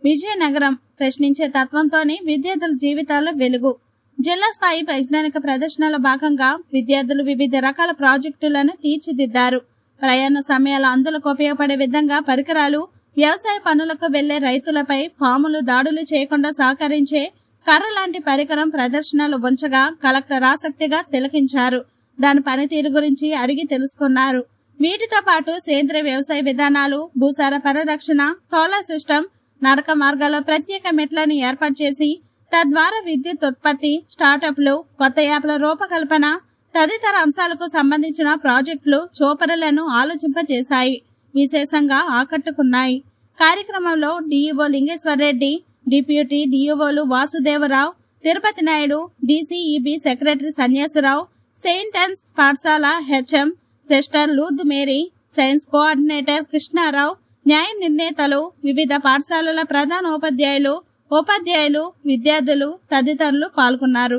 విజయనగరం ప్రశ్నించే తత్వంతోనే విద్యార్థుల జీవితాల్లో వెలుగు జిల్లా స్థాయి వైజ్ఞానిక ప్రదర్శనలో భాగంగా విద్యార్థులు వివిధ రకాల ప్రాజెక్టులను తీర్చిదిద్దారు ప్రయాణ సమయాల అందులకు ఉపయోగపడే విధంగా పరికరాలు వ్యవసాయ పనులకు వెళ్లే రైతులపై పాములు దాడులు చేయకుండా సహకరించే కర్ర లాంటి పరికరం ప్రదర్శనలో ఉంచగా కలెక్టర్ ఆసక్తిగా తిలకించారు దాని పనితీరు గురించి అడిగి తెలుసుకున్నారు వీటితో పాటు సేంద్రియ వ్యవసాయ విధానాలు భూసార పరిరక్షణ సోలార్ సిస్టమ్ నడక మార్గాల్లో ప్రత్యేక మెట్లను ఏర్పాటు చేసి తద్వారా విద్యుత్ ఉత్పత్తి స్టార్టప్లు కొత్త యాప్ల రూపకల్పన తదితర అంశాలకు సంబంధించిన ప్రాజెక్టులు చూపరులను ఆలోచింపజేశాయి విశేషంగా ఆకట్టుకున్నాయి కార్యక్రమంలో డీఈఓ లింగేశ్వరరెడ్డి డిప్యూటీ డీఈఓలు Vasudeva Rao Tirupati Naidu DCEB secretary Sanyasa Rao Saint Ann's పాఠశాల HM sister Lourdes Mary science coordinator Krishna Rao న్యాయ నిర్ణేతలు వివిధ పాఠశాలల ప్రధాన ఉపాధ్యాయులు ఉపాధ్యాయులు విద్యార్థులు తదితరులు పాల్గొన్నారు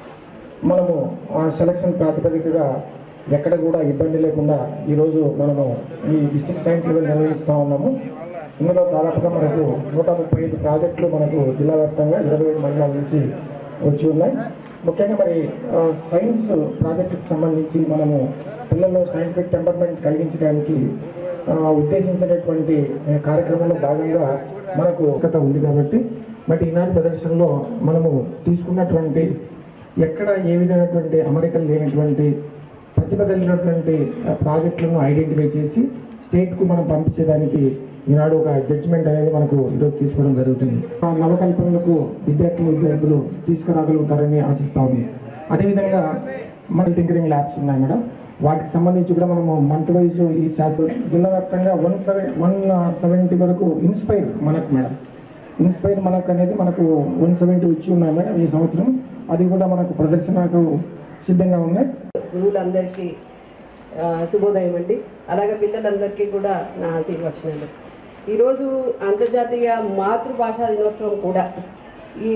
మనము ఆ సెలక్షన్ ప్రాతిపదికగా ఎక్కడ కూడా ఇబ్బంది లేకుండా ఈరోజు మనము ఈ డిస్ట్రిక్ట్ సైన్స్ లెవెల్ నిర్వహిస్తూ ఉన్నాము ఇందులో దాదాపుగా మనకు నూట ముప్పై ఐదు ప్రాజెక్టులు మనకు జిల్లా వ్యాప్తంగా ఇరవై ఏడు మండలాల నుంచి వచ్చి ఉన్నాయి ముఖ్యంగా మరి ఆ, సైన్స్ ప్రాజెక్టుకి సంబంధించి మనము పిల్లల్లో సైంటిఫిక్ టెంపర్మెంట్ కలిగించడానికి ఆ, ఉద్దేశించినటువంటి ఆ, కార్యక్రమంలో భాగంగా మనకు కథ ఉంది కాబట్టి బట్ ఈనాటి ప్రదర్శనలో మనము తీసుకున్నటువంటి ఎక్కడ ఏ విధమైనటువంటి అమరికలు లేనటువంటి ప్రతిభ కలిగినటువంటి ఆ, ప్రాజెక్టులను ఐడెంటిఫై చేసి స్టేట్కు మనం పంపించేదానికి ఈనాడు ఒక జడ్జిమెంట్ అనేది మనకు ఈరోజు తీసుకోవడం జరుగుతుంది ఆ నవకల్పనలకు విద్యార్థులు విద్యార్థులు తీసుకురాగలుగుతారని ఆశిస్తా ఉంది అదేవిధంగా మన టింకరింగ్ ల్యాబ్స్ ఉన్నాయి మేడం వాటికి సంబంధించి కూడా మనము మంత్ వైజ్ ఈ శాస్త్ర జిల్లా వ్యాప్తంగా వన్ సెవెన్ వన్ సెవెంటీ వరకు ఇన్స్పైర్ మనకు మేడం ఇన్స్పైర్ మనకు అనేది మనకు వన్ సెవెంటీ వచ్చి ఉన్నాయి మేడం ఈ సంవత్సరం అది కూడా మనకు ప్రదర్శనకు సిద్ధంగా ఉన్నాయి గురువులందరికీ ఆ, శుభోదయం అండి అలాగే పిల్లలందరికీ కూడా నా ఆశీర్వచనాలు ఈరోజు అంతర్జాతీయ మాతృభాషా దినోత్సవం కూడా ఈ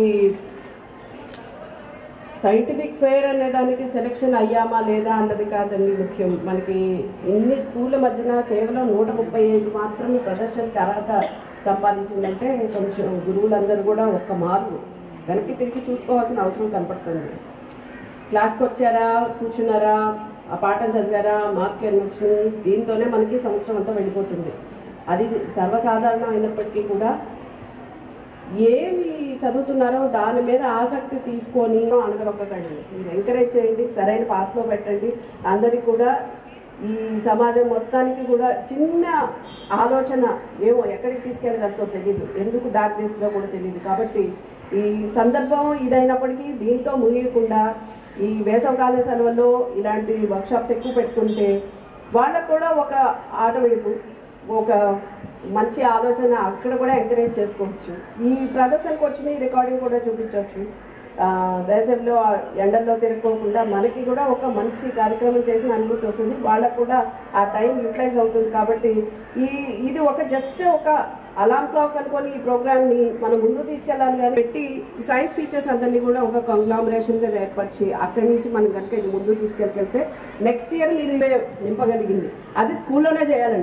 సైంటిఫిక్ ఫెయిర్ అనే దానికి సెలెక్షన్ అయ్యామా లేదా అన్నది కాదండి ముఖ్యం మనకి ఇన్ని స్కూళ్ళ మధ్యన కేవలం నూట ముప్పై ఐదు మాత్రమే ప్రదర్శనకి అర్హత సంపాదించిందంటే కొంచెం గురువులందరూ కూడా ఒక్క మార్పు వెనక్కి తిరిగి చూసుకోవాల్సిన అవసరం కనపడుతుంది క్లాస్కి వచ్చారా కూర్చున్నారా ఆ పాఠం చదివారా మార్కులు ఎన్ని వచ్చినాయి దీంతోనే మనకి సంవత్సరం అంతా వెళ్ళిపోతుంది అది సర్వసాధారణం అయినప్పటికీ కూడా ఏమి చదువుతున్నారో దాని మీద ఆసక్తి తీసుకొని అనగరొక్కకండి మీరు ఎంకరేజ్ చేయండి సరైన పాత్రలో పెట్టండి అందరికీ కూడా ఈ సమాజం మొత్తానికి కూడా చిన్న ఆలోచన ఏమో ఎక్కడికి తీసుకెళ్ళగలతో తెలియదు ఎందుకు దారితీస్తుందో కూడా తెలియదు కాబట్టి ఈ సందర్భం ఇదైనప్పటికీ దీంతో ముగియకుండా ఈ వేసవకాల సెలవుల్లో ఇలాంటి వర్క్షాప్స్ ఎక్కువ పెట్టుకుంటే వాళ్ళకు కూడా ఒక ఆట విడుపు ఒక మంచి ఆలోచన అక్కడ కూడా ఎంకరేజ్ చేసుకోవచ్చు ఈ ప్రదర్శనకు వచ్చి మీ రికార్డింగ్ కూడా చూపించవచ్చు ఆ, వేసవిలో ఆ ఎండల్లో తిరగకోకుండా మనకి కూడా ఒక మంచి కార్యక్రమం చేసిన అనుభూతి వస్తుంది వాళ్ళకు కూడా ఆ టైం యూటిలైజ్ అవుతుంది కాబట్టి ఈ ఇది ఒక జస్ట్ ఒక అలామ్ క్లాక్ అనుకొని ఈ ప్రోగ్రామ్ని మనం ముందు తీసుకెళ్ళాలి కానీ పెట్టి ఈ సైన్స్ టీచర్స్ అందరినీ కూడా ఒక కంగ్లామరేషన్గా ఏర్పరిచి అక్కడి నుంచి మనం కనుక ఇది ముందు తీసుకెళ్తే నెక్స్ట్ ఇయర్ మీరు నింపగలిగింది అది స్కూల్లోనే చేయాలండి